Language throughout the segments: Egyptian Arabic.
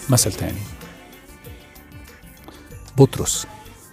مثل تاني بطرس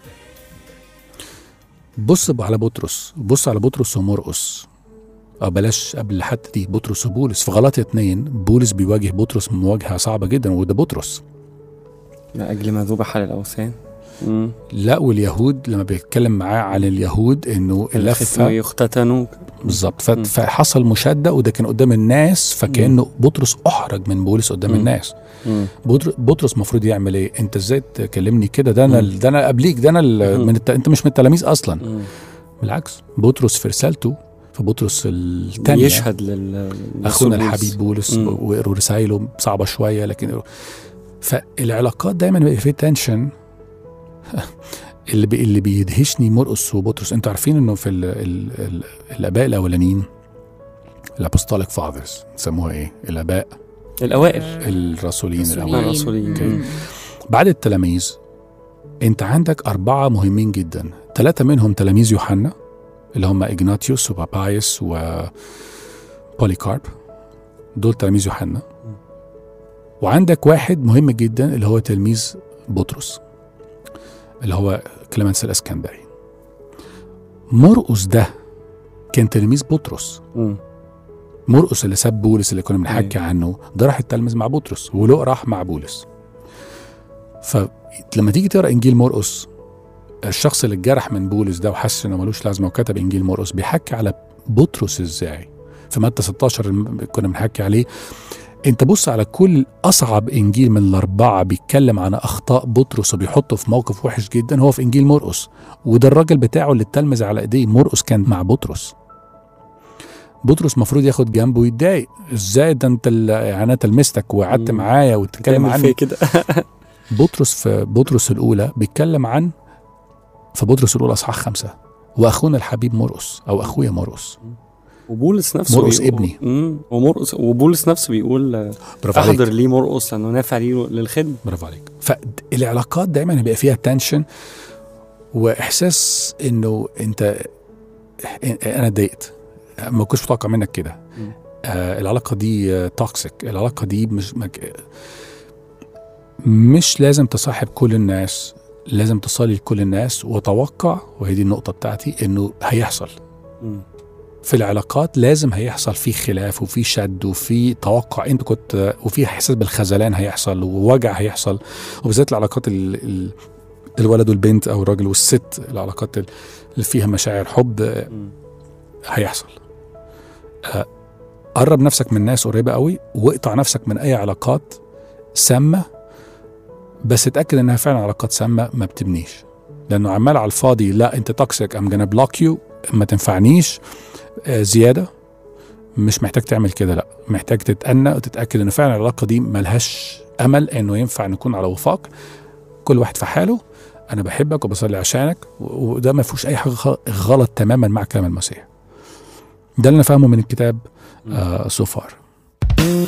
بص على بطرس بص على بطرس ومرقس أو بلاش قبل حتى دي بطرس وبولس في غلطة اتنين بولس بيواجه بطرس مواجهة صعبة جدا وده بطرس من اجل ما ذبح للاوثان مم. لا واليهود لما بيتكلم معاه عن اليهود انه الختم اللفه يختتنوا بالظبط ف- مم. فحصل مشاده وده كان قدام الناس فكانه بطرس احرج من بولس قدام مم. الناس مم. بطر- بطرس المفروض يعمل ايه انت ازاي تكلمني كده ده انا مم. ده انا قبليك ده انا ال- مم. من الت... انت مش من التلاميذ اصلا مم. بالعكس بطرس في رسالته في بطرس الثانيه يشهد لل اخونا للثبوت. الحبيب بولس مم. وقروا رسايله صعبه شويه لكن فالعلاقات دايما بيبقى فيه تنشن اللي بي اللي بيدهشني مرقس وبطرس انتوا عارفين انه في ال ال ال الاباء الاولانيين الابوستوليك فاذرز سموها ايه الاباء الاوائل الرسولين رسولين. الاوائل الرسولين. أوكي. مم. بعد التلاميذ انت عندك أربعة مهمين جدا ثلاثة منهم تلاميذ يوحنا اللي هم إجناتيوس وبابايس وبوليكارب دول تلاميذ يوحنا وعندك واحد مهم جدا اللي هو تلميذ بطرس اللي هو كليمنس الاسكندري مرقس ده كان تلميذ بطرس مم. مرقس اللي ساب بولس اللي كنا بنحكي عنه ده راح يتلمذ مع بطرس ولوق راح مع بولس فلما تيجي تقرا انجيل مرقس الشخص اللي اتجرح من بولس ده وحس انه ملوش لازمه وكتب انجيل مرقس بيحكي على بطرس ازاي في متى 16 اللي كنا بنحكي عليه انت بص على كل اصعب انجيل من الاربعه بيتكلم عن اخطاء بطرس وبيحطه في موقف وحش جدا هو في انجيل مرقس وده الراجل بتاعه اللي اتلمذ على ايديه مرقس كان مع بطرس بطرس المفروض ياخد جنبه ويتضايق ازاي ده انت ال- يعني انا تلمستك وقعدت مم. معايا وتتكلم تعمل عني فيا كده بطرس في بطرس الأولى بيتكلم عن في بطرس الأولى أصحاح خمسة وأخونا الحبيب مرقس أو أخويا مرقس وبولس نفسه مرقس بيقول- ابني. مم. ومرقس وبولس نفسه بيقول آه، برافو عليك احضر لي مرقس لانه نافع لي للخدمه برافو عليك فالعلاقات دايما بيبقى فيها تنشن وإحساس إنه أنت أنا اتضايقت ما كنتش متوقع منك كده مم. آه العلاقة دي توكسيك العلاقة دي مش مك... مش لازم تصاحب كل الناس لازم تصلي لكل الناس وتوقع وهي دي النقطة بتاعتي إنه هيحصل مم. في العلاقات لازم هيحصل فيه خلاف وفي شد وفي توقع انت كنت وفي احساس بالخذلان هيحصل ووجع هيحصل وبالذات العلاقات ال ال الولد والبنت او الراجل والست العلاقات ال- اللي فيها مشاعر حب آه، مم. هيحصل آه، قرب نفسك من ناس قريبه قوي واقطع نفسك من اي علاقات سامه بس اتاكد انها فعلا علاقات سامه ما بتبنيش لانه عمال على الفاضي لا انت توكسيك ام جانا بلوك يو ما تنفعنيش آه، زياده مش محتاج تعمل كده لا محتاج تتأنى وتتأكد ان فعلا العلاقة دي ملهاش أمل انه ينفع نكون على وفاق كل واحد في حاله أنا بحبك وبصلي عشانك و- وده ما فيهوش أي حاجة غ- غلط تماما مع كلام المسيح ده اللي أنا فاهمه من الكتاب آه سو فار